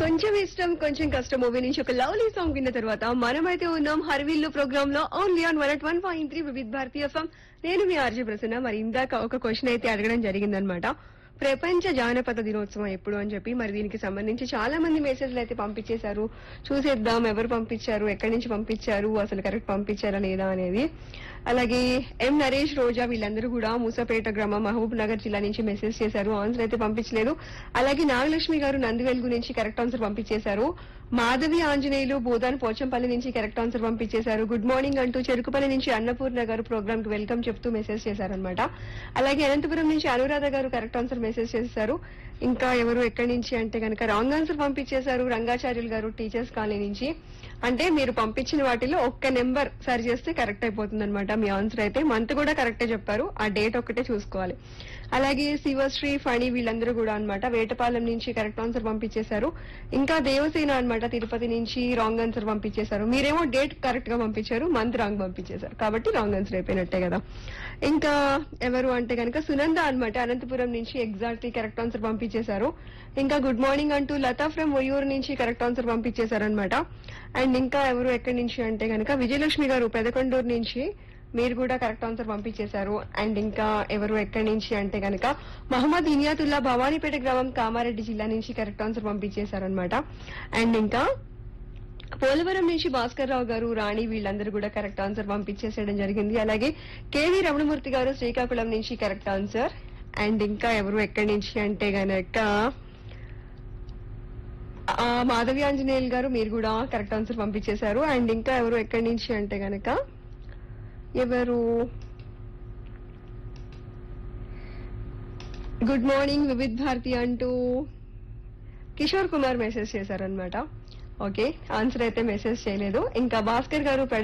కొంచెం ఇష్టం కొంచెం కష్టం మూవీ నుంచి ఒక లవ్లీ సాంగ్ విన్న తర్వాత మనమైతే ఉన్నాం హర్విల్లు ప్రోగ్రామ్ లో only on one one point three Vividh Bharati FM నేను మీ ఆర్జీ ప్రసన్న మరి ఇందాక ఒక క్వశ్చన్ అయితే అడగడం జరిగిందనమాట ప్రపంచ జానపద దినోత్సవం ఎప్పుడు అని చెప్పి మరి దీనికి సంబంధించి చాలా మంది మెసేజ్లు అయితే పంపించేశారు చూసేద్దాం ఎవరు పంపించారు ఎక్కడి నుంచి పంపించారు అసలు కరెక్ట్ పంపించారా లేదా అనేది అలాగే ఎం నరేష్ రోజా వీళ్ళందరూ కూడా మూసపేట గ్రామం మహబూబ్ నగర్ జిల్లా నుంచి మెసేజ్ చేశారు ఆన్సర్ అయితే పంపించలేదు అలాగే నాగలక్ష్మి గారు నందివెలుగు నుంచి కరెక్ట్ ఆన్సర్ పంపించేశారు మాధవి ఆంజనేయులు బోధాన్ పోచంపల్లి నుంచి కరెక్ట్ ఆన్సర్ పంపించేశారు గుడ్ మార్నింగ్ అంటూ చెరుకుపల్లి నుంచి అన్నపూర్ణ గారు ప్రోగ్రామ్ కి వెల్కమ్ చెప్తూ మెసేజ్ చేశారనమాట అలాగే అనంతపురం నుంచి అనురాధ గారు కరెక్ట్ ఆన్సర్ మెసేజ్ చేశారు ఇంకా ఎవరు ఎక్కడి నుంచి అంటే కనుక రాంగ్ ఆన్సర్ పంపించేశారు రంగాచార్యులు గారు టీచర్స్ కాలనీ నుంచి అంటే మీరు పంపించిన వాటిలో ఒక్క నెంబర్ సరి చేస్తే కరెక్ట్ అయిపోతుంది అనమాట మీ ఆన్సర్ అయితే మంత్ కూడా కరెక్టే చెప్పారు ఆ డేట్ ఒక్కటే చూసుకోవాలి అలాగే శివశ్రీ ఫణి వీళ్ళందరూ కూడా అన్నమాట వేటపాలెం నుంచి కరెక్ట్ ఆన్సర్ పంపించేశారు ఇంకా దేవసేన అన్నమాట తిరుపతి నుంచి రాంగ్ ఆన్సర్ పంపించేశారు మీరేమో డేట్ కరెక్ట్ గా పంపించారు మంత్ రాంగ్ పంపించేశారు కాబట్టి రాంగ్ ఆన్సర్ అయిపోయినట్టే కదా ఇంకా ఎవరు అంటే కనుక సునంద అన్నమాట అనంతపురం నుంచి ఎగ్జాక్ట్లీ కరెక్ట్ ఆన్సర్ పంపించేశారు ఇంకా గుడ్ మార్నింగ్ అంటూ లతా ఫ్రమ్ ఒయూరు నుంచి కరెక్ట్ ఆన్సర్ పంపించేశారు అనమాట అండ్ ఇంకా ఎవరు ఎక్కడి నుంచి అంటే కనుక విజయలక్ష్మి గారు పెదకొండూరు నుంచి మీరు కూడా కరెక్ట్ ఆన్సర్ పంపించేశారు అండ్ ఇంకా ఎవరు ఎక్కడి నుంచి అంటే కనుక మహమ్మద్ ఇనియాతుల్లా భవానీపేట గ్రామం కామారెడ్డి జిల్లా నుంచి కరెక్ట్ ఆన్సర్ పంపించేశారు అనమాట అండ్ ఇంకా పోలవరం నుంచి భాస్కర్ రావు గారు రాణి వీళ్ళందరూ కూడా కరెక్ట్ ఆన్సర్ పంపించేసేయడం జరిగింది అలాగే కేవీ రమణమూర్తి గారు శ్రీకాకుళం నుంచి కరెక్ట్ ఆన్సర్ అండ్ ఇంకా ఎవరు ఎక్కడి నుంచి అంటే గనక ఆ, మాధవి ఆంజనేయులు గారు మీరు కూడా కరెక్ట్ ఆన్సర్ పంపించేశారు అండ్ ఇంకా ఎవరు ఎక్కడి నుంచి అంటే గనక ఎవరు గుడ్ మార్నింగ్ వివిధ్ భారతి అంటూ కిషోర్ కుమార్ మెసేజ్ చేశారనమాట ఓకే ఆన్సర్ అయితే మెసేజ్ చేయలేదు ఇంకా భాస్కర్ గారు పెడ